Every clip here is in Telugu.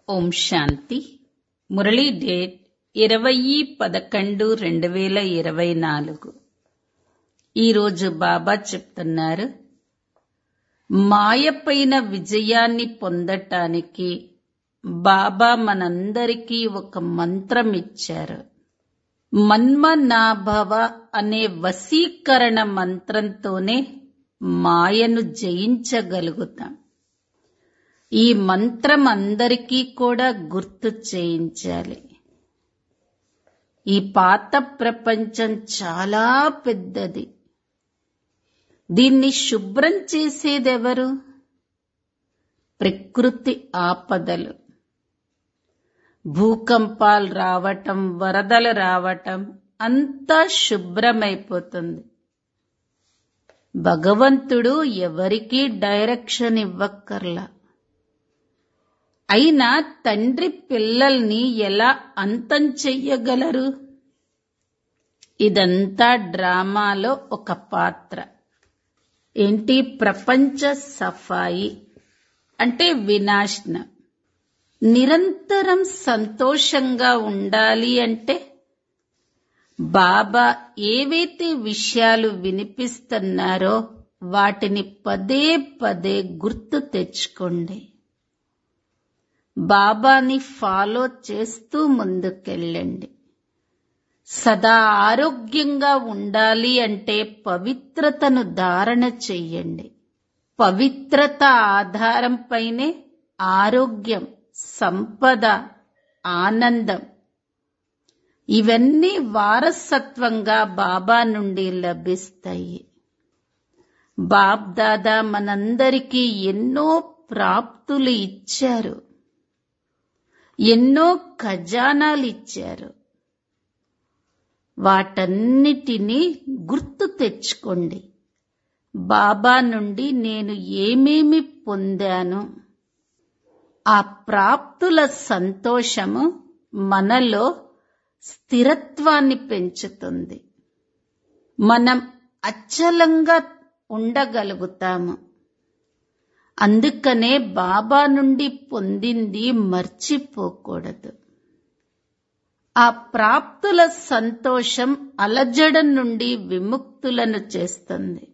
ఓం శాంతి మురళీ డేట్ ఇరవై పదకొండు రెండు వేల ఇరవై నాలుగు ఈరోజు బాబా చెప్తున్నారు మాయపైన విజయాన్ని పొందటానికి బాబా మనందరికీ ఒక మంత్రం ఇచ్చారు మన్మనాభవ అనే వశీకరణ మంత్రంతోనే మాయను జయించగలుగుతాం ఈ మంత్రం అందరికీ కూడా గుర్తు చేయించాలి ఈ పాత ప్రపంచం చాలా పెద్దది దీన్ని శుభ్రం చేసేదెవరు ప్రకృతి ఆపదలు భూకంపాలు రావటం వరదలు రావటం అంతా శుభ్రమైపోతుంది భగవంతుడు ఎవరికీ డైరెక్షన్ ఇవ్వక్కర్లా అయినా తండ్రి పిల్లల్ని ఎలా అంతం చెయ్యగలరు ఇదంతా డ్రామాలో ఒక పాత్ర ఏంటి ప్రపంచ సఫాయి అంటే వినాశనం నిరంతరం సంతోషంగా ఉండాలి అంటే బాబా ఏవైతే విషయాలు వినిపిస్తున్నారో వాటిని పదే పదే గుర్తు తెచ్చుకోండి బాబాని ఫాలో చేస్తూ ముందుకెళ్ళండి సదా ఆరోగ్యంగా ఉండాలి అంటే పవిత్రతను ధారణ చెయ్యండి పవిత్రత ఆధారంపైనే ఆరోగ్యం సంపద ఆనందం ఇవన్నీ వారసత్వంగా బాబా నుండి లభిస్తాయి బాబ్ దాదా మనందరికీ ఎన్నో ప్రాప్తులు ఇచ్చారు ఎన్నో ఖజానాలు ఇచ్చారు వాటన్నిటినీ గుర్తు తెచ్చుకోండి బాబా నుండి నేను ఏమేమి పొందాను ఆ ప్రాప్తుల సంతోషము మనలో స్థిరత్వాన్ని పెంచుతుంది మనం అచ్చలంగా ఉండగలుగుతాము అందుకనే బాబా నుండి పొందింది మర్చిపోకూడదు ఆ ప్రాప్తుల సంతోషం అలజడ నుండి విముక్తులను చేస్తుంది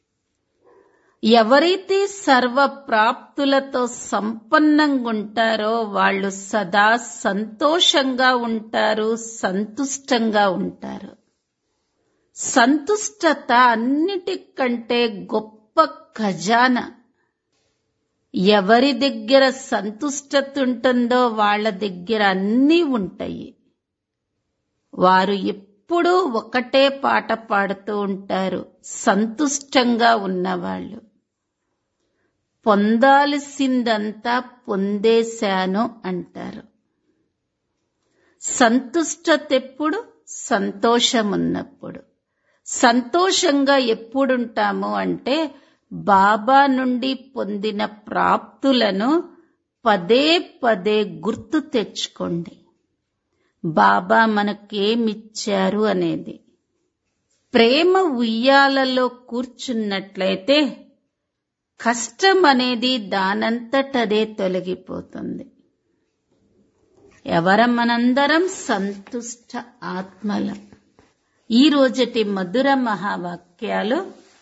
ఎవరైతే సర్వ ప్రాప్తులతో సంపన్నంగా ఉంటారో వాళ్ళు సదా సంతోషంగా ఉంటారు సంతుష్టంగా ఉంటారు సంతుష్టత అన్నిటికంటే గొప్ప ఖజానా ఎవరి దగ్గర సంతుష్టత ఉంటుందో వాళ్ళ దగ్గర అన్నీ ఉంటాయి వారు ఎప్పుడూ ఒకటే పాట పాడుతూ ఉంటారు సంతుష్టంగా ఉన్నవాళ్ళు పొందాల్సిందంతా పొందేశాను అంటారు సంతుష్టత ఎప్పుడు సంతోషం ఉన్నప్పుడు సంతోషంగా ఎప్పుడుంటాము అంటే బాబా నుండి పొందిన ప్రాప్తులను పదే పదే గుర్తు తెచ్చుకోండి బాబా మనకేమిచ్చారు అనేది ప్రేమ ఉయ్యాలలో కూర్చున్నట్లయితే కష్టం అనేది దానంతటదే తొలగిపోతుంది ఎవరం మనందరం సంతుష్ట ఆత్మలం ఈ రోజటి మధుర మహావాక్యాలు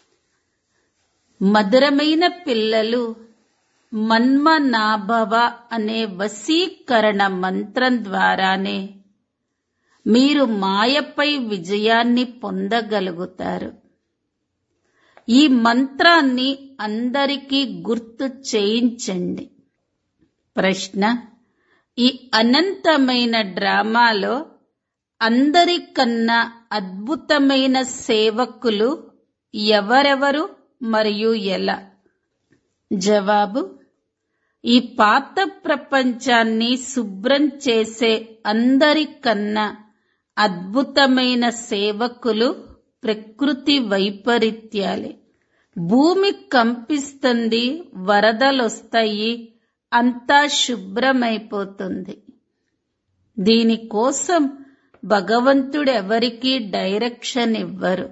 మధురమైన పిల్లలు మన్మనాభవ అనే వశీకరణ మంత్రం ద్వారానే మీరు మాయపై విజయాన్ని పొందగలుగుతారు ఈ మంత్రాన్ని అందరికీ గుర్తు చేయించండి ప్రశ్న ఈ అనంతమైన డ్రామాలో అందరికన్నా అద్భుతమైన సేవకులు ఎవరెవరు మరియు ఎలా జవాబు ఈ పాత ప్రపంచాన్ని శుభ్రం చేసే అందరికన్నా అద్భుతమైన సేవకులు ప్రకృతి వైపరీత్యాలే భూమి కంపిస్తుంది వరదలొస్తాయి అంతా శుభ్రమైపోతుంది దీనికోసం భగవంతుడు ఎవరికీ డైరెక్షన్ ఇవ్వరు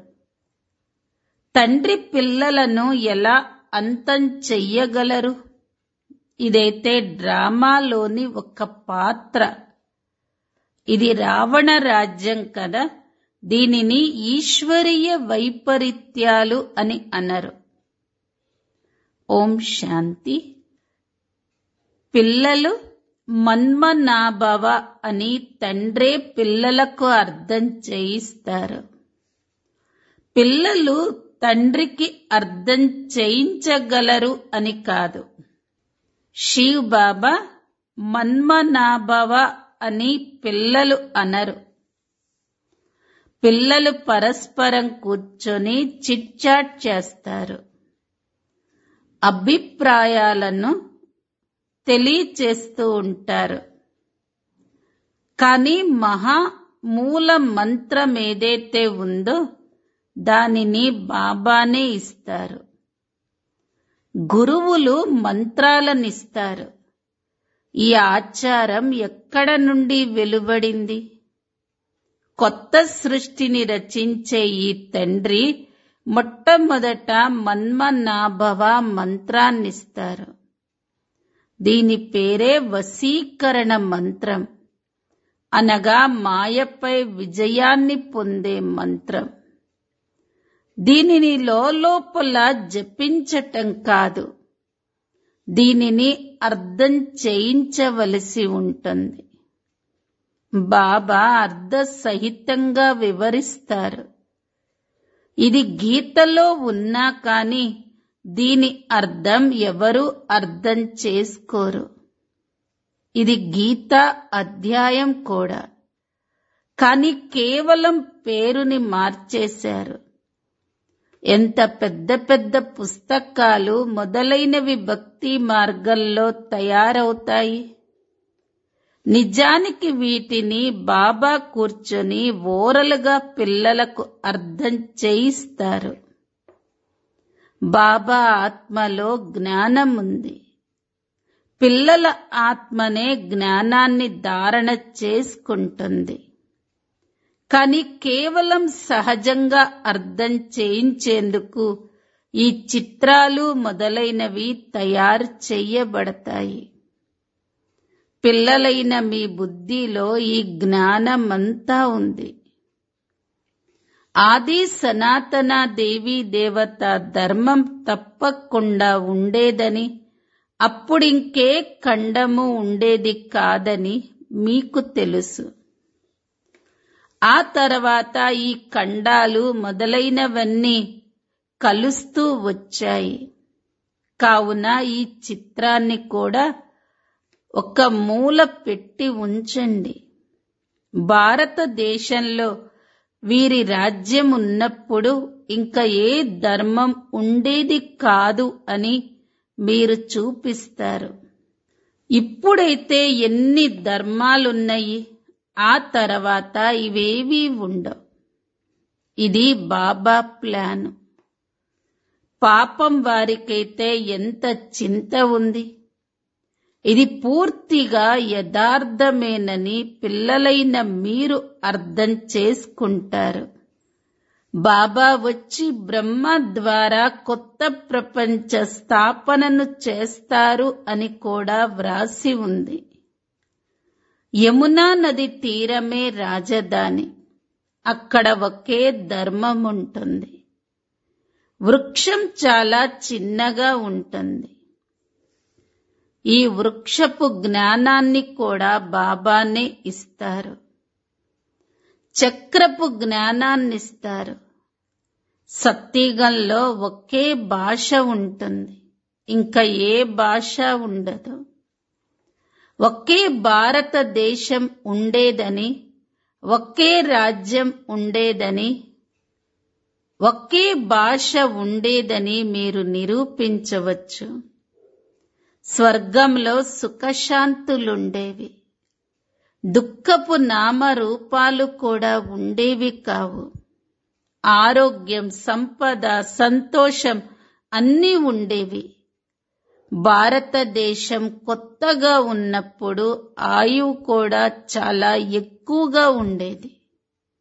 తండ్రి పిల్లలను ఎలా అంతం చెయ్యగలరు ఇదైతే డ్రామాలోని ఒక పాత్ర ఇది రావణ రాజ్యం కదా దీనిని ఈశ్వరీయ వైపరీత్యాలు అని అనరు ఓం శాంతి పిల్లలు మన్మనాభవ అని తండ్రే పిల్లలకు అర్థం చేయిస్తారు పిల్లలు తండ్రికి అర్థం చేయించగలరు అని కాదు శివ్ బాబా మన్మనాభవ అని పిల్లలు అనరు పిల్లలు పరస్పరం కూర్చొని చిట్చాట్ చేస్తారు అభిప్రాయాలను తెలియచేస్తూ ఉంటారు కానీ మహా మూల మంత్రం ఏదైతే ఉందో దానిని బాబానే ఇస్తారు గురువులు మంత్రాలనిస్తారు ఈ ఆచారం ఎక్కడ నుండి వెలువడింది కొత్త సృష్టిని రచించే ఈ తండ్రి మొట్టమొదట మన్మనాభవ మంత్రాన్నిస్తారు దీని పేరే వశీకరణ మంత్రం అనగా మాయపై విజయాన్ని పొందే మంత్రం దీనిని లోపల జపించటం కాదు దీనిని అర్థం చేయించవలసి ఉంటుంది బాబా అర్ధ సహితంగా వివరిస్తారు ఇది గీతలో ఉన్నా కాని దీని అర్థం ఎవరు అర్థం చేసుకోరు ఇది గీత అధ్యాయం కూడా కాని కేవలం పేరుని మార్చేశారు ఎంత పెద్ద పెద్ద పుస్తకాలు మొదలైనవి భక్తి మార్గంలో తయారవుతాయి నిజానికి వీటిని బాబా కూర్చొని ఓరలుగా పిల్లలకు అర్థం చేయిస్తారు బాబా ఆత్మలో జ్ఞానం ఉంది పిల్లల ఆత్మనే జ్ఞానాన్ని ధారణ చేసుకుంటుంది కానీ కేవలం సహజంగా అర్థం చేయించేందుకు ఈ చిత్రాలు మొదలైనవి తయారు చెయ్యబడతాయి పిల్లలైన మీ బుద్ధిలో ఈ జ్ఞానమంతా ఉంది ఆది సనాతన దేవీ దేవత ధర్మం తప్పకుండా ఉండేదని అప్పుడింకే ఖండము ఉండేది కాదని మీకు తెలుసు ఆ తర్వాత ఈ ఖండాలు మొదలైనవన్నీ కలుస్తూ వచ్చాయి కావున ఈ చిత్రాన్ని కూడా ఒక మూల పెట్టి ఉంచండి భారతదేశంలో వీరి రాజ్యం ఉన్నప్పుడు ఇంకా ఏ ధర్మం ఉండేది కాదు అని మీరు చూపిస్తారు ఇప్పుడైతే ఎన్ని ధర్మాలున్నాయి ఆ తర్వాత ఇవేవీ ఉండవు ఇది బాబా ప్లాన్ పాపం వారికైతే ఎంత చింత ఉంది ఇది పూర్తిగా యథార్థమేనని పిల్లలైన మీరు అర్థం చేసుకుంటారు బాబా వచ్చి బ్రహ్మ ద్వారా కొత్త ప్రపంచ స్థాపనను చేస్తారు అని కూడా వ్రాసి ఉంది యమునా నది తీరమే రాజధాని అక్కడ ఒకే ధర్మం ఉంటుంది వృక్షం చాలా చిన్నగా ఉంటుంది ఈ వృక్షపు జ్ఞానాన్ని కూడా బాబానే ఇస్తారు చక్రపు జ్ఞానాన్నిస్తారు సత్యగంలో ఒకే భాష ఉంటుంది ఇంకా ఏ భాష ఉండదు ఒకే భారతదేశం ఉండేదని ఒకే రాజ్యం ఉండేదని ఒకే భాష ఉండేదని మీరు నిరూపించవచ్చు స్వర్గంలో సుఖశాంతులుండేవి దుఃఖపు నామరూపాలు కూడా ఉండేవి కావు ఆరోగ్యం సంపద సంతోషం అన్నీ ఉండేవి భారతదేశం కొత్తగా ఉన్నప్పుడు ఆయువు కూడా చాలా ఎక్కువగా ఉండేది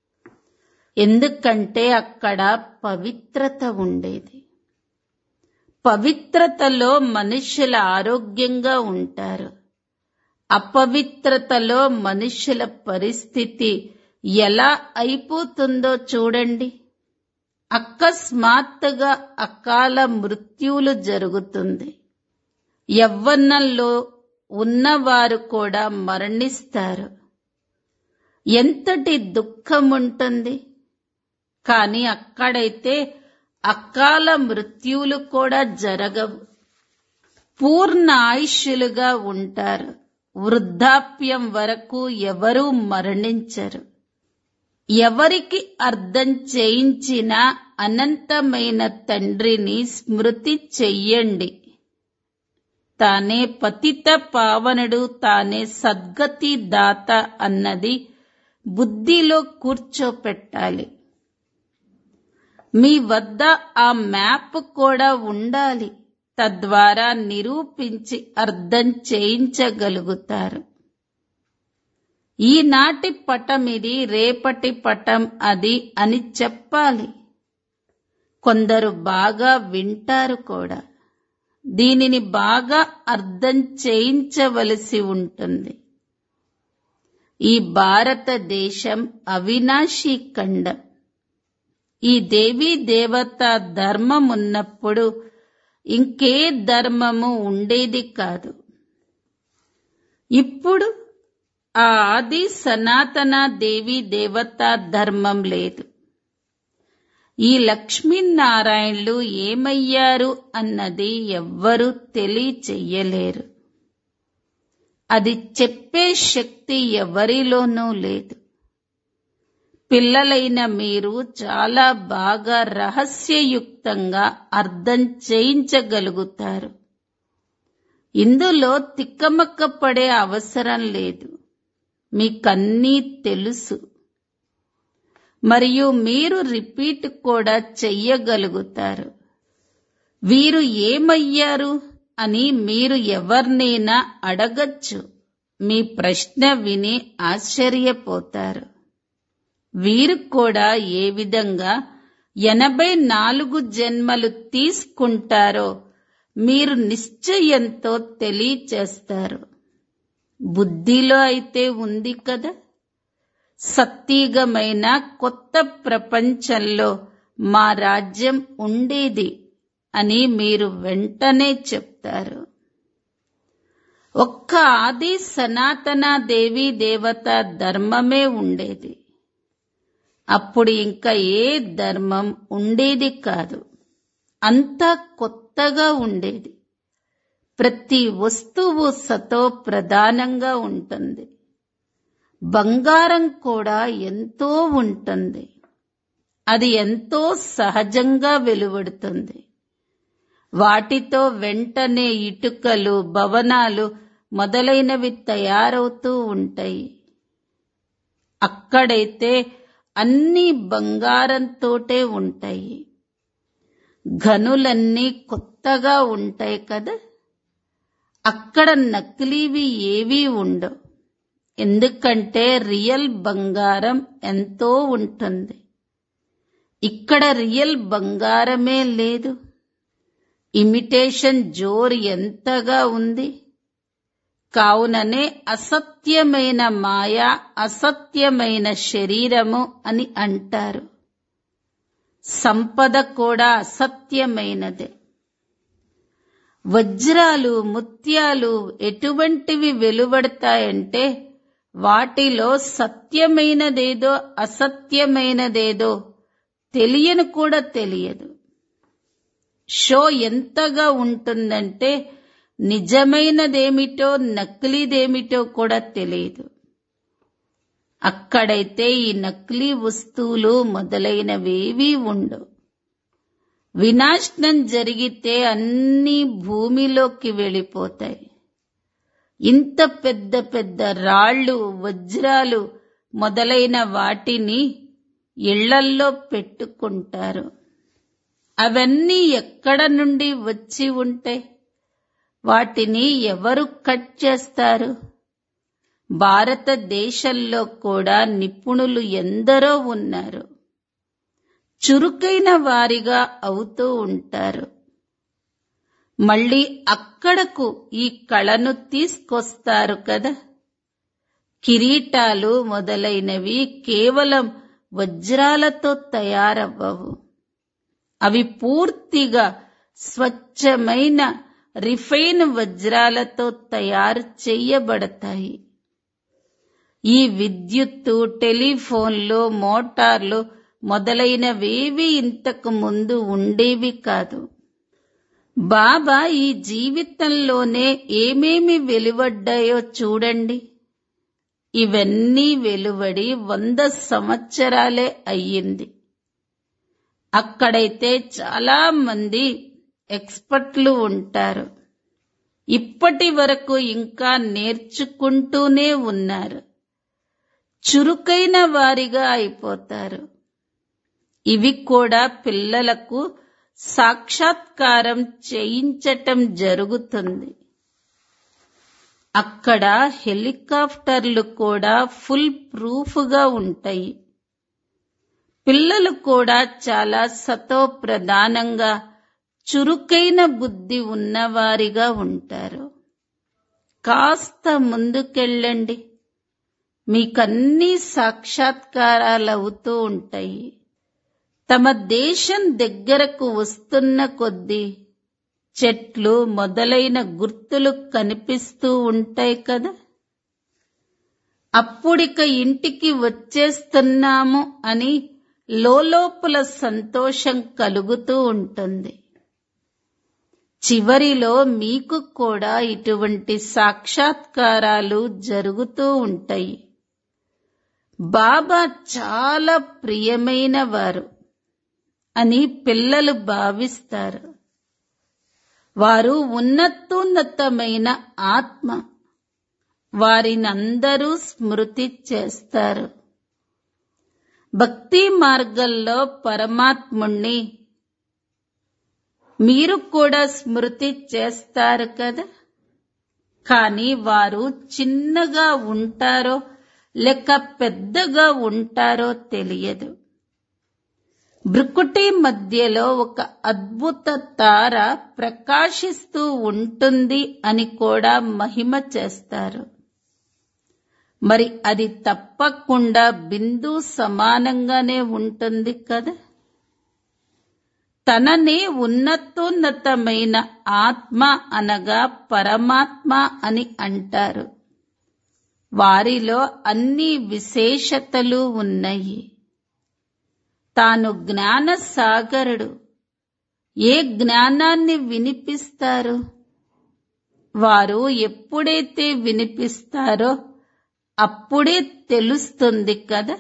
ఎందుకంటే అక్కడ పవిత్రత ఉండేది పవిత్రతలో మనుష్యుల ఆరోగ్యంగా ఉంటారు అపవిత్రతలో మనుష్యుల పరిస్థితి ఎలా అయిపోతుందో చూడండి అకస్మాత్తుగా అకాల మృత్యువులు జరుగుతుంది యవ్వనంలో ఉన్నవారు కూడా మరణిస్తారు ఎంతటి దుఃఖం ఉంటుంది కానీ అక్కడైతే అకాల మృత్యువులు కూడా జరగవు పూర్ణ ఆయుష్యులుగా ఉంటారు వృద్ధాప్యం వరకు ఎవరూ మరణించరు ఎవరికి అర్థం చేయించినా అనంతమైన తండ్రిని స్మృతి చెయ్యండి తానే పతిత పావనుడు తానే సద్గతి దాత అన్నది బుద్ధిలో కూర్చోపెట్టాలి మీ వద్ద ఆ మ్యాప్ కూడా ఉండాలి తద్వారా నిరూపించి అర్థం చేయించగలుగుతారు ఈనాటి పటం ఇది రేపటి పటం అది అని చెప్పాలి కొందరు బాగా వింటారు కూడా దీనిని బాగా అర్థం చేయించవలసి ఉంటుంది ఈ భారతదేశం అవినాశీ ఖండం ఈ దేవీ దేవత ధర్మం ఉన్నప్పుడు ఇంకే ధర్మము ఉండేది కాదు ఇప్పుడు ఆ ఆది సనాతన దేవి దేవత ధర్మం లేదు ఈ లక్ష్మీనారాయణులు ఏమయ్యారు అన్నది ఎవ్వరూ తెలియచెయ్యలేరు అది చెప్పే శక్తి ఎవరిలోనూ లేదు పిల్లలైన మీరు చాలా బాగా రహస్యయుక్తంగా అర్థం చేయించగలుగుతారు ఇందులో తిక్కమక్క పడే అవసరం లేదు మీకన్నీ తెలుసు మరియు మీరు రిపీట్ కూడా చెయ్యగలుగుతారు వీరు ఏమయ్యారు అని మీరు ఎవరినైనా అడగచ్చు మీ ప్రశ్న విని ఆశ్చర్యపోతారు వీరు కూడా ఏ విధంగా ఎనభై నాలుగు జన్మలు తీసుకుంటారో మీరు నిశ్చయంతో తెలియచేస్తారు బుద్ధిలో అయితే ఉంది కదా సత్యగమైన కొత్త ప్రపంచంలో మా రాజ్యం ఉండేది అని మీరు వెంటనే చెప్తారు ఒక్క ఆది సనాతన దేవి దేవత ధర్మమే ఉండేది అప్పుడు ఇంకా ఏ ధర్మం ఉండేది కాదు అంతా కొత్తగా ఉండేది ప్రతి వస్తువు సతో ప్రధానంగా ఉంటుంది బంగారం కూడా ఎంతో ఉంటుంది అది ఎంతో సహజంగా వెలువడుతుంది వాటితో వెంటనే ఇటుకలు భవనాలు మొదలైనవి తయారవుతూ ఉంటాయి అక్కడైతే అన్ని బంగారంతోటే ఉంటాయి గనులన్నీ కొత్తగా ఉంటాయి కదా అక్కడ నకిలీవి ఏవీ ఉండవు ఎందుకంటే రియల్ బంగారం ఎంతో ఉంటుంది ఇక్కడ రియల్ బంగారమే లేదు ఇమిటేషన్ జోరు ఎంతగా ఉంది కావుననే అసత్యమైన మాయ అసత్యమైన శరీరము అని అంటారు సంపద కూడా అసత్యమైనదే వజ్రాలు ముత్యాలు ఎటువంటివి వెలువడతాయంటే వాటిలో సత్యమైనదేదో అసత్యమైనదేదో తెలియను కూడా తెలియదు షో ఎంతగా ఉంటుందంటే నిజమైనదేమిటో నకిలీదేమిటో కూడా తెలియదు అక్కడైతే ఈ నకిలీ వస్తువులు మొదలైనవేవీ ఉండవు వినాశనం జరిగితే అన్నీ భూమిలోకి వెళ్ళిపోతాయి ఇంత పెద్ద పెద్ద రాళ్ళు వజ్రాలు మొదలైన వాటిని ఇళ్లల్లో పెట్టుకుంటారు అవన్నీ ఎక్కడ నుండి వచ్చి ఉంటాయి వాటిని ఎవరు కట్ చేస్తారు భారతదేశంలో కూడా నిపుణులు ఎందరో ఉన్నారు చురుకైన వారిగా అవుతూ ఉంటారు మళ్ళీ అక్కడకు ఈ కళను తీసుకొస్తారు కదా కిరీటాలు మొదలైనవి కేవలం వజ్రాలతో తయారవ్వవు అవి పూర్తిగా స్వచ్ఛమైన రిఫైన్ వజ్రాలతో తయారు చేయబడతాయి ఈ విద్యుత్తు టెలిఫోన్లు మోటార్లు మొదలైనవేవి ఇంతకు ముందు ఉండేవి కాదు బాబా ఈ జీవితంలోనే ఏమేమి వెలువడ్డాయో చూడండి ఇవన్నీ వెలువడి వంద సంవత్సరాలే అయ్యింది అక్కడైతే చాలా మంది ఎక్స్పర్ట్లు ఉంటారు ఇప్పటి వరకు ఇంకా నేర్చుకుంటూనే ఉన్నారు చురుకైన వారిగా అయిపోతారు ఇవి కూడా పిల్లలకు సాక్షాత్కారం చేయించటం జరుగుతుంది అక్కడ హెలికాప్టర్లు కూడా ఫుల్ ప్రూఫ్గా ఉంటాయి పిల్లలు కూడా చాలా సతో ప్రధానంగా చురుకైన బుద్ధి ఉన్నవారిగా ఉంటారు కాస్త ముందుకెళ్ళండి మీకన్నీ సాక్షాత్కారాలవుతూ ఉంటాయి తమ దేశం దగ్గరకు వస్తున్న కొద్దీ చెట్లు మొదలైన గుర్తులు కనిపిస్తూ ఉంటాయి కదా అప్పుడిక ఇంటికి వచ్చేస్తున్నాము అని లోపల సంతోషం కలుగుతూ ఉంటుంది చివరిలో మీకు కూడా ఇటువంటి సాక్షాత్కారాలు జరుగుతూ ఉంటాయి బాబా చాలా ప్రియమైన వారు అని పిల్లలు భావిస్తారు వారు ఉన్నతోన్నతమైన ఆత్మ వారినందరూ స్మృతి చేస్తారు భక్తి మార్గంలో పరమాత్ముణ్ణి మీరు కూడా స్మృతి చేస్తారు కదా కానీ వారు చిన్నగా ఉంటారో లేక పెద్దగా ఉంటారో తెలియదు భృకుటి మధ్యలో ఒక అద్భుత తార ప్రకాశిస్తూ ఉంటుంది అని కూడా మహిమ చేస్తారు మరి అది తప్పకుండా బిందు సమానంగానే ఉంటుంది కదా తననే ఉన్నతోన్నతమైన ఆత్మ అనగా పరమాత్మ అని అంటారు వారిలో అన్ని విశేషతలు ఉన్నాయి తాను జ్ఞాన సాగరుడు ఏ జ్ఞానాన్ని వినిపిస్తారు వారు ఎప్పుడైతే వినిపిస్తారో అప్పుడే తెలుస్తుంది కదా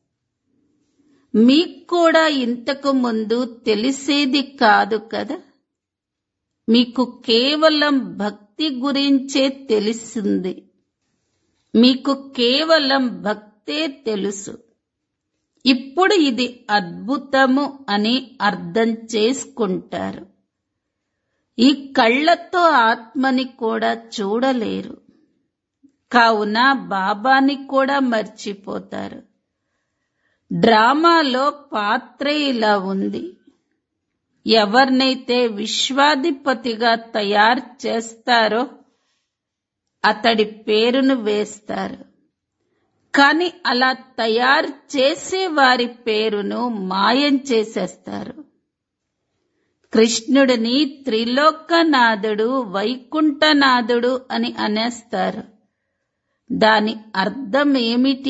మీకు కూడా ఇంతకు ముందు తెలిసేది కాదు కదా మీకు కేవలం భక్తి గురించే తెలిసింది మీకు కేవలం భక్తే తెలుసు ఇప్పుడు ఇది అద్భుతము అని అర్థం చేసుకుంటారు ఈ కళ్ళతో ఆత్మని కూడా చూడలేరు కావున బాబాని కూడా మర్చిపోతారు డ్రామాలో పాత్ర ఇలా ఉంది ఎవరినైతే విశ్వాధిపతిగా తయారు చేస్తారో అతడి పేరును వేస్తారు కాని అలా తయారు చేసే వారి పేరును మాయం చేసేస్తారు కృష్ణుడిని త్రిలోకనాథుడు వైకుంఠనాథుడు అని అనేస్తారు దాని అర్థం ఏమిటి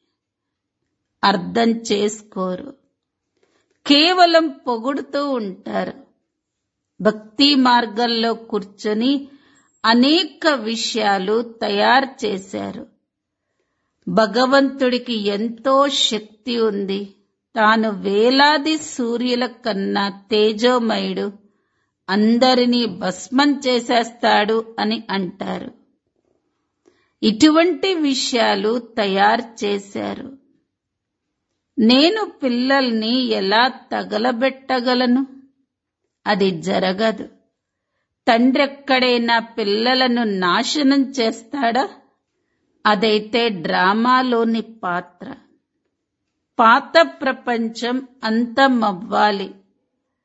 అర్థం చేసుకోరు కేవలం పొగుడుతూ ఉంటారు భక్తి మార్గంలో కూర్చొని అనేక విషయాలు తయారు చేశారు భగవంతుడికి ఎంతో శక్తి ఉంది తాను వేలాది సూర్యుల కన్నా తేజోమయుడు అందరినీ భస్మం చేసేస్తాడు అని అంటారు ఇటువంటి విషయాలు తయారు చేశారు నేను పిల్లల్ని ఎలా తగలబెట్టగలను అది జరగదు తండ్రెక్కడైనా పిల్లలను నాశనం చేస్తాడా అదైతే డ్రామాలోని పాత్ర పాత ప్రపంచం అంతమవ్వాలి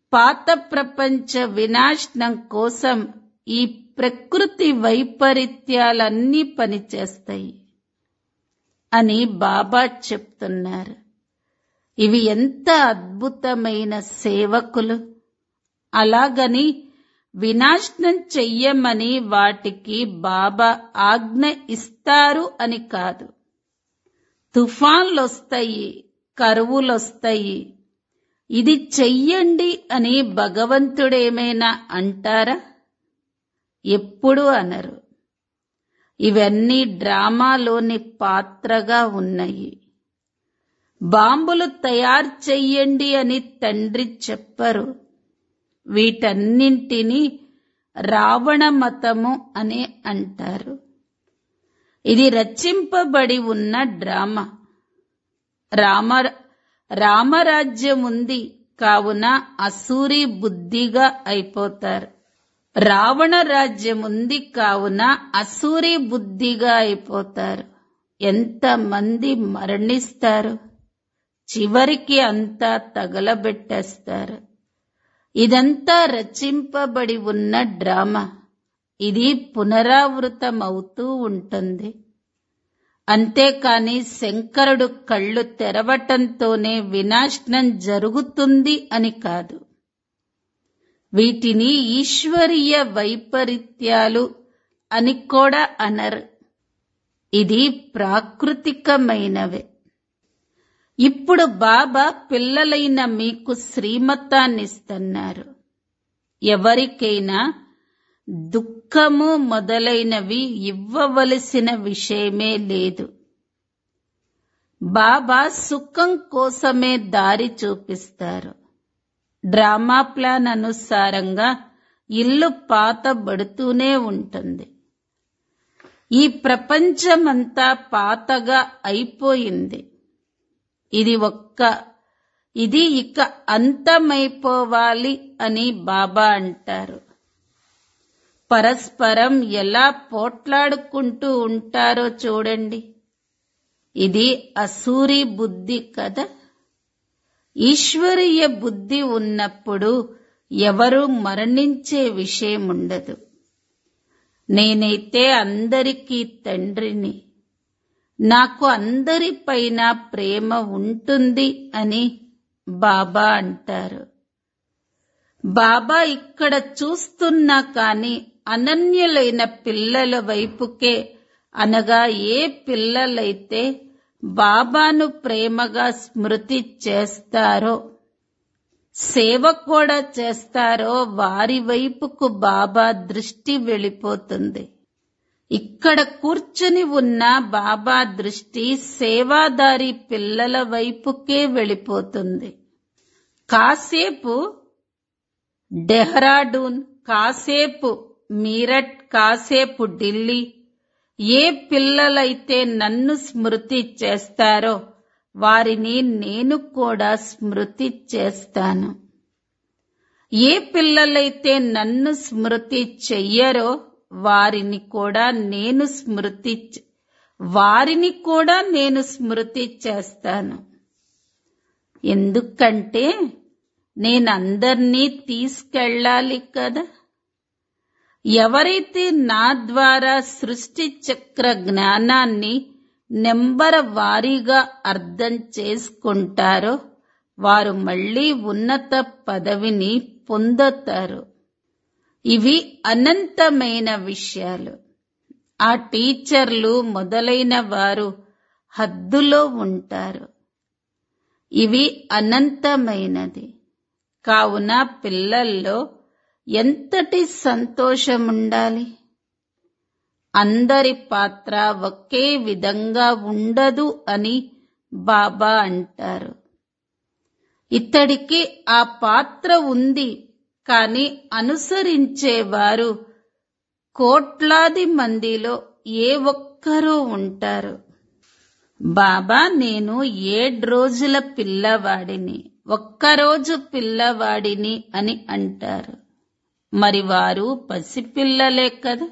పాత ప్రపంచ వినాశనం కోసం ఈ ప్రకృతి వైపరీత్యాలన్నీ పనిచేస్తాయి అని బాబా చెప్తున్నారు ఇవి ఎంత అద్భుతమైన సేవకులు అలాగని వినాశనం చెయ్యమని వాటికి బాబా ఆజ్ఞ ఇస్తారు అని కాదు తుఫాన్లొస్తాయి కరువులొస్తాయి ఇది చెయ్యండి అని భగవంతుడేమైనా అంటారా ఎప్పుడు అనరు ఇవన్నీ డ్రామాలోని పాత్రగా ఉన్నాయి బాంబులు తయారు చెయ్యండి అని తండ్రి చెప్పరు వీటన్నింటినీ రావణ మతము అని అంటారు ఇది రచింపబడి ఉన్న డ్రామా రామ రామరాజ్యం ఉంది కావున అసూరి బుద్ధిగా అయిపోతారు రావణ రాజ్యం ఉంది కావున అసూరి బుద్ధిగా అయిపోతారు ఎంత మంది మరణిస్తారు చివరికి అంతా తగలబెట్టేస్తారు ఇదంతా రచింపబడి ఉన్న డ్రామా ఇది పునరావృతమవుతూ ఉంటుంది అంతేకాని శంకరుడు కళ్ళు తెరవటంతోనే వినాశనం జరుగుతుంది అని కాదు వీటిని ఈశ్వరీయ వైపరీత్యాలు అని కూడా అనరు ఇది ప్రాకృతికమైనవే ఇప్పుడు బాబా పిల్లలైన మీకు శ్రీమతాన్నిస్తున్నారు ఎవరికైనా దుఃఖము మొదలైనవి ఇవ్వవలసిన విషయమే లేదు బాబా సుఖం కోసమే దారి చూపిస్తారు డ్రామా ప్లాన్ అనుసారంగా ఇల్లు పాతబడుతూనే ఉంటుంది ఈ ప్రపంచమంతా పాతగా అయిపోయింది ఇది ఒక్క ఇది ఇక అంతమైపోవాలి అని బాబా అంటారు పరస్పరం ఎలా పోట్లాడుకుంటూ ఉంటారో చూడండి ఇది అసూరి బుద్ధి కదా ఈశ్వరీయ బుద్ధి ఉన్నప్పుడు ఎవరు మరణించే విషయం ఉండదు నేనైతే అందరికీ తండ్రిని నాకు అందరిపైన ప్రేమ ఉంటుంది అని బాబా అంటారు బాబా ఇక్కడ చూస్తున్నా కాని అనన్యులైన పిల్లల వైపుకే అనగా ఏ పిల్లలైతే బాబాను ప్రేమగా స్మృతి చేస్తారో సేవ కూడా చేస్తారో వారి వైపుకు బాబా దృష్టి వెళ్ళిపోతుంది ఇక్కడ కూర్చుని ఉన్న బాబా దృష్టి సేవాదారి పిల్లల వైపుకే వెళ్ళిపోతుంది కాసేపు డెహ్రాడూన్ కాసేపు మీరట్ కాసేపు ఢిల్లీ ఏ పిల్లలైతే నన్ను స్మృతి చేస్తారో వారిని నేను కూడా స్మృతి చేస్తాను ఏ పిల్లలైతే నన్ను స్మృతి చెయ్యరో వారిని కూడా నేను స్మృతి చే- వారిని కూడా నేను స్మృతి చేస్తాను ఎందుకంటే నేను అందరినీ తీసుకెళ్ళాలి కదా ఎవరైతే నా ద్వారా సృష్టి చక్ర జ్ఞానాన్ని నెంబర వారీగా అర్థం చేసుకుంటారో వారు మళ్ళీ ఉన్నత పదవిని పొందుతారు ఇవి అనంతమైన విషయాలు ఆ టీచర్లు మొదలైన వారు హద్దులో ఉంటారు ఇవి అనంతమైనది కావున పిల్లల్లో ఎంతటి సంతోషముండాలి అందరి పాత్ర ఒకే విధంగా ఉండదు అని బాబా అంటారు ఇతడికి ఆ పాత్ర ఉంది కాని అనుసరించేవారు కోట్లాది మందిలో ఏ ఒక్కరూ ఉంటారు బాబా నేను ఏడు రోజుల పిల్లవాడిని ఒక్కరోజు పిల్లవాడిని అని అంటారు మరి వారు పసిపిల్లలే కదా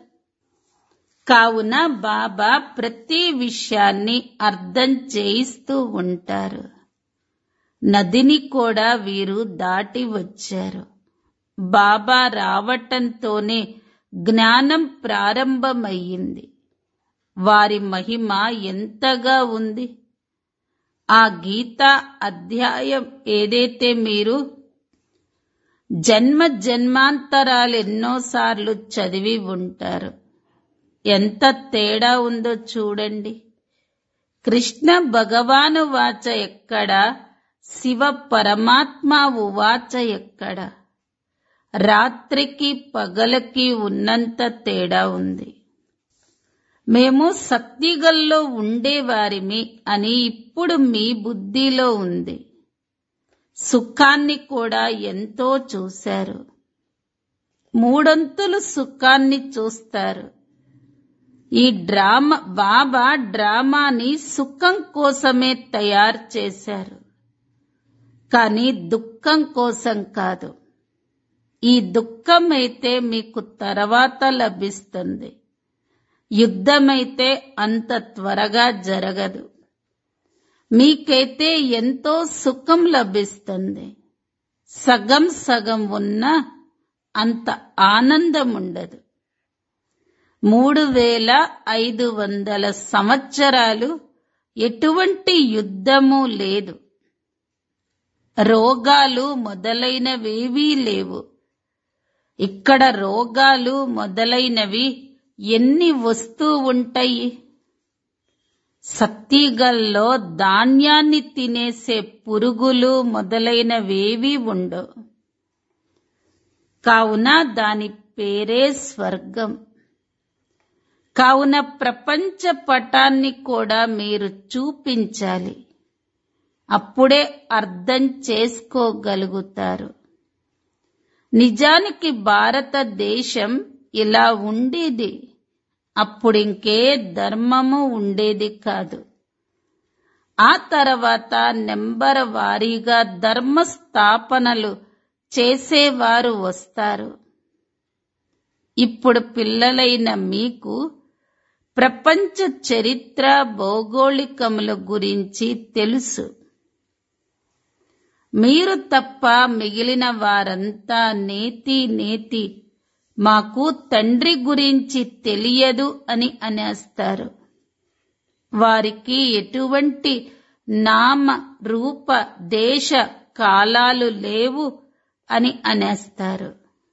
కావున బాబా ప్రతి విషయాన్ని అర్థం చేయిస్తూ ఉంటారు నదిని కూడా వీరు దాటి వచ్చారు బాబా రావటంతోనే జ్ఞానం ప్రారంభమయ్యింది వారి మహిమ ఎంతగా ఉంది ఆ గీతా అధ్యాయం ఏదైతే మీరు జన్మ జన్మాంతరాలు ఎన్నోసార్లు చదివి ఉంటారు ఎంత తేడా ఉందో చూడండి కృష్ణ భగవాను వాచ ఎక్కడ శివ పరమాత్మ ఉవాచ ఎక్కడ రాత్రికి పగలకి ఉన్నంత తేడా ఉంది మేము సత్యుగల్లో ఉండేవారిమి అని ఇప్పుడు మీ బుద్ధిలో ఉంది సుఖాన్ని కూడా ఎంతో చూశారు మూడొంతులు సుఖాన్ని చూస్తారు ఈ డ్రామా బాబా డ్రామాని సుఖం కోసమే తయారు చేశారు కానీ దుఃఖం కోసం కాదు ఈ దుఃఖం అయితే మీకు తర్వాత లభిస్తుంది యుద్ధమైతే అంత త్వరగా జరగదు మీకైతే ఎంతో సుఖం లభిస్తుంది సగం సగం ఉన్నా అంత ఆనందం ఉండదు మూడు వేల ఐదు వందల సంవత్సరాలు ఎటువంటి యుద్ధము లేదు రోగాలు మొదలైనవేవీ లేవు ఇక్కడ రోగాలు మొదలైనవి ఎన్ని వస్తూ ఉంటాయి సత్తిగల్లో ధాన్యాన్ని తినేసే పురుగులు మొదలైనవేవీ ఉండవు కావున దాని పేరే స్వర్గం కావున ప్రపంచ పటాన్ని కూడా మీరు చూపించాలి అప్పుడే అర్థం చేసుకోగలుగుతారు నిజానికి భారతదేశం ఇలా ఉండేది అప్పుడింకే ధర్మము ఉండేది కాదు ఆ తర్వాత నెంబర్ వారీగా ధర్మ స్థాపనలు చేసేవారు వస్తారు ఇప్పుడు పిల్లలైన మీకు ప్రపంచ చరిత్ర భౌగోళికముల గురించి తెలుసు మీరు తప్ప మిగిలిన వారంతా నేతి నేతి మాకు తండ్రి గురించి తెలియదు అని అనేస్తారు వారికి ఎటువంటి నామ రూప దేశ కాలాలు లేవు అని అనేస్తారు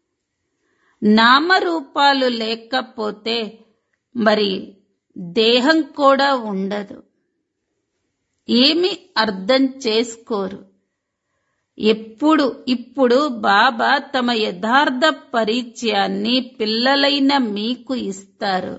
నామరూపాలు లేకపోతే మరి దేహం కూడా ఉండదు ఏమి అర్థం చేసుకోరు ఎప్పుడు ఇప్పుడు బాబా తమ యథార్థ పరిచయాన్ని పిల్లలైన మీకు ఇస్తారు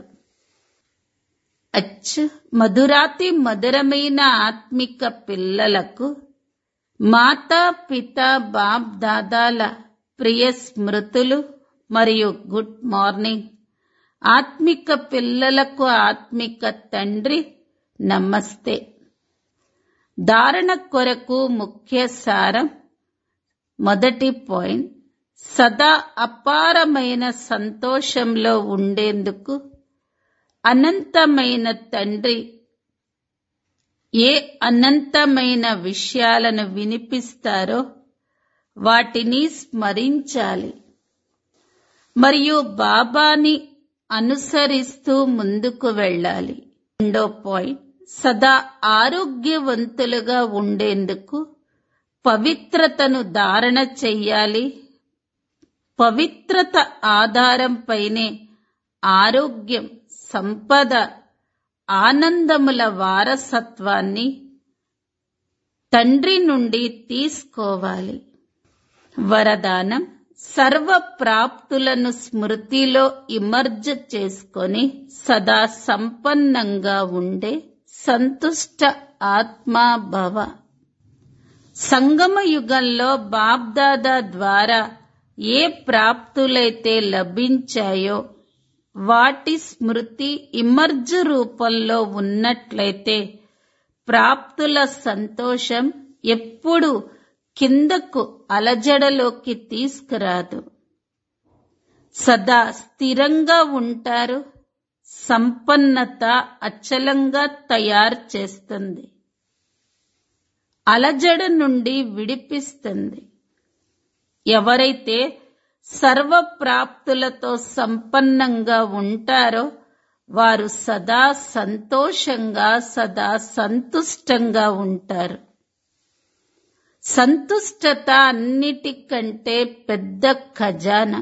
అచ్చ మధురాతి మధురమైన ఆత్మిక పిల్లలకు మాతా పిత బాప్ దాదాల ప్రియ స్మృతులు మరియు గుడ్ మార్నింగ్ ఆత్మిక పిల్లలకు ఆత్మిక తండ్రి నమస్తే ధారణ కొరకు ముఖ్య సారం మొదటి పాయింట్ సదా అపారమైన సంతోషంలో ఉండేందుకు అనంతమైన తండ్రి ఏ అనంతమైన విషయాలను వినిపిస్తారో వాటిని స్మరించాలి మరియు బాబాని అనుసరిస్తూ ముందుకు వెళ్ళాలి రెండో పాయింట్ సదా ఆరోగ్యవంతులుగా ఉండేందుకు పవిత్రతను ధారణ చెయ్యాలి పవిత్రత ఆధారంపైనే ఆరోగ్యం సంపద ఆనందముల వారసత్వాన్ని తండ్రి నుండి తీసుకోవాలి వరదానం సర్వ ప్రాప్తులను స్మృతిలో ఇమర్జ్ చేసుకొని సదా సంపన్నంగా ఉండే సంతుష్ట ఆత్మా భవ సంగమ యుగంలో బాబ్దాదా ద్వారా ఏ ప్రాప్తులైతే లభించాయో వాటి స్మృతి ఇమర్జ్ రూపంలో ఉన్నట్లయితే ప్రాప్తుల సంతోషం ఎప్పుడు కిందకు అలజడలోకి తీసుకురాదు సదా స్థిరంగా ఉంటారు సంపన్నత అచలంగా తయారు చేస్తుంది అలజడ నుండి విడిపిస్తుంది ఎవరైతే సర్వప్రాప్తులతో సంపన్నంగా ఉంటారో వారు సదా సంతోషంగా సదా సంతుష్టంగా ఉంటారు సంతుష్టత అన్నిటికంటే పెద్ద ఖజానా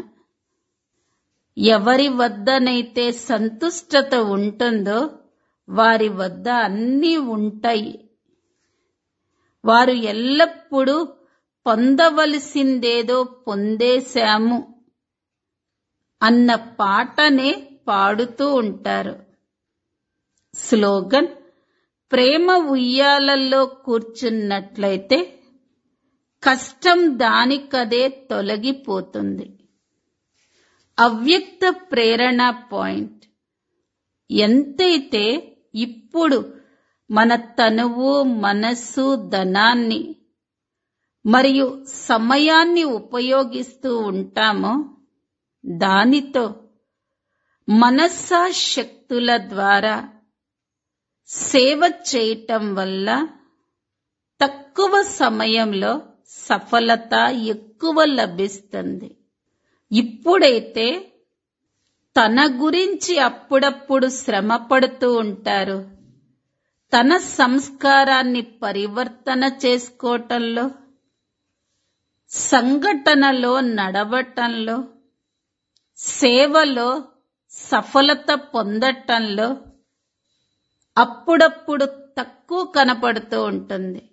ఎవరి వద్దనైతే సంతుష్టత ఉంటుందో వారి వద్ద అన్నీ ఉంటాయి వారు ఎల్లప్పుడూ పొందవలసిందేదో పొందేశాము అన్న పాటనే పాడుతూ ఉంటారు స్లోగన్ ప్రేమ ఉయ్యాలల్లో కూర్చున్నట్లయితే కష్టం దానికదే తొలగిపోతుంది అవ్యక్త ప్రేరణ పాయింట్ ఎంతైతే ఇప్పుడు మన తనువు మనస్సు ధనాన్ని మరియు సమయాన్ని ఉపయోగిస్తూ ఉంటామో దానితో మనస్సా శక్తుల ద్వారా సేవ చేయటం వల్ల తక్కువ సమయంలో సఫలత ఎక్కువ లభిస్తుంది ఇప్పుడైతే తన గురించి అప్పుడప్పుడు శ్రమ పడుతూ ఉంటారు తన సంస్కారాన్ని పరివర్తన చేసుకోవటంలో సంఘటనలో నడవటంలో సేవలో సఫలత పొందటంలో అప్పుడప్పుడు తక్కువ కనపడుతూ ఉంటుంది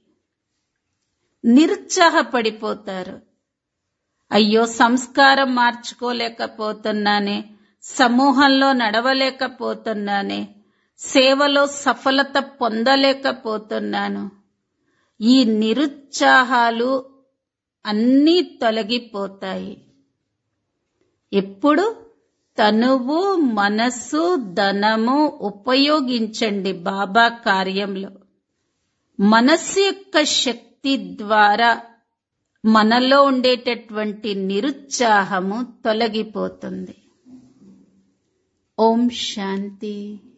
నిరుత్సాహపడిపోతారు అయ్యో సంస్కారం మార్చుకోలేకపోతున్నానే సమూహంలో నడవలేకపోతున్నానే సేవలో సఫలత పొందలేకపోతున్నాను ఈ నిరుత్సాహాలు అన్నీ తొలగిపోతాయి ఎప్పుడు తనువు మనస్సు ధనము ఉపయోగించండి బాబా కార్యంలో మనస్సు యొక్క శక్తి ద్వారా మనలో ఉండేటటువంటి నిరుత్సాహము తొలగిపోతుంది ఓం శాంతి